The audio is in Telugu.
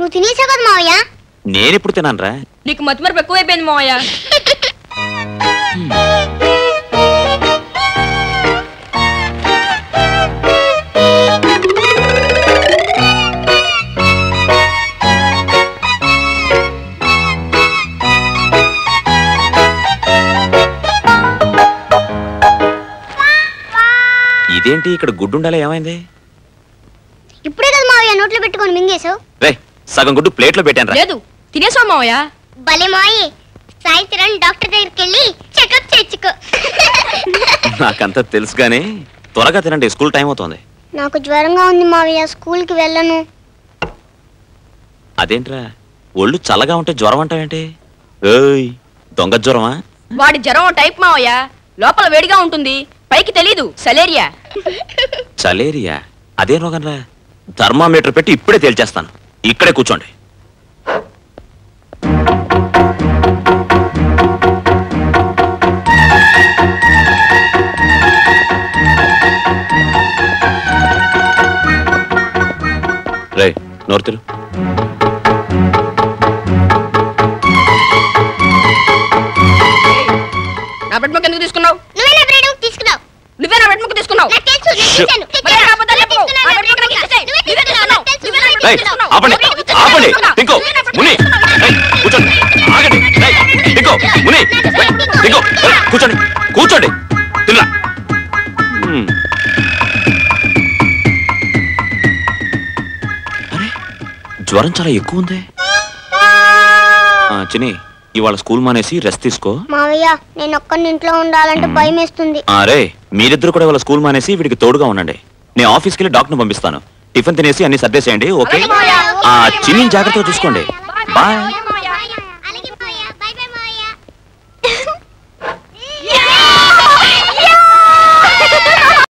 నువ్వు తినేసావు కదా మావయ్య నేనెప్పుడు తినానురా నీకు మతిమరపు ఎక్కువైపోయింది మావయ్య ఇదేంటి ఇక్కడ గుడ్డుండాలి ఏమైంది ఇప్పుడే కదా మావయ్య నోట్లో పెట్టుకొని మింగేశావు రే సగం గుడ్డు ప్లేట్లో పెట్టాను లేదు తినేసావు మావయ్య భలే మావయ్య సాయంత్రం డాక్టర్ దగ్గరికి వెళ్ళి చెకప్ చేయించుకో నాకంతా తెలుసు కానీ త్వరగా తినండి స్కూల్ టైం అవుతోంది నాకు జ్వరంగా ఉంది మావయ్య స్కూల్కి వెళ్ళను అదేంట్రా ఒళ్ళు చల్లగా ఉంటే జ్వరం అంటావేంటి ఏయ్ దొంగ జ్వరమా వాడి జ్వరం టైప్ మావయ్య లోపల వేడిగా ఉంటుంది పైకి తెలీదు సలేరియా చలేరియా అదేం రోగంరా థర్మామీటర్ పెట్టి ఇప్పుడే తేల్చేస్తాను ఇక్కడే కూర్చోండి రే నోర్తిరు నా బెడ్ ముక్క ఎందుకు తీసుకున్నావు నువ్వే నా బ్రెడ్ తీసుకున్నావు నువ్వే నా బెడ్ ముక్క తీసుకున్నావు నాకు తెలుసు నేను షూ. తీశాను. మరి తెచ్చాను. అబద్ధాలు చెప్పకు. తీసుకున్నాను, ఆ బెడ్ ముక్క నాకు తీసుకున్నాను. ఇచ్చేసేయ్. నువ్వే నువ్వే తీసుకున్నావు, నాకు తీసుకున్నావు. తెలుసు. నువ్వే నా బెడ్ రేయ్, తీసుకున్నావు. ఆపండి నువ్వే ఆపండి తీసుకున్నావు. టింకు ముని రేయ్, కూర్చోండి ఆగండి రేయ్, టింకు ముని రేయ్, టింకు రేయ్, కూర్చోండి కూర్చోండి తిన్నా అరే జ్వరం చాలా ఎక్కువ ఉంది ఆ, చిని ఇవాళ స్కూల్ మానేసి రెస్ట్ తీసుకో మావయ్య నేను ఒక్కడిని ఇంట్లో ఉండాలంటే భయం వేస్తుంది అరే మీరిద్దరు కూడా ఇవాళ స్కూల్ మానేసి వీడికి తోడుగా ఉండండి నేను ఆఫీస్కి వెళ్ళి డాక్టర్ని పంపిస్తాను టిఫిన్ తినేసి అన్ని సర్దేసేయండి ఓకే అలాగే మావయ్య. ఆ చిన్ని జాగ్రత్తగా చూసుకోండి బాయ్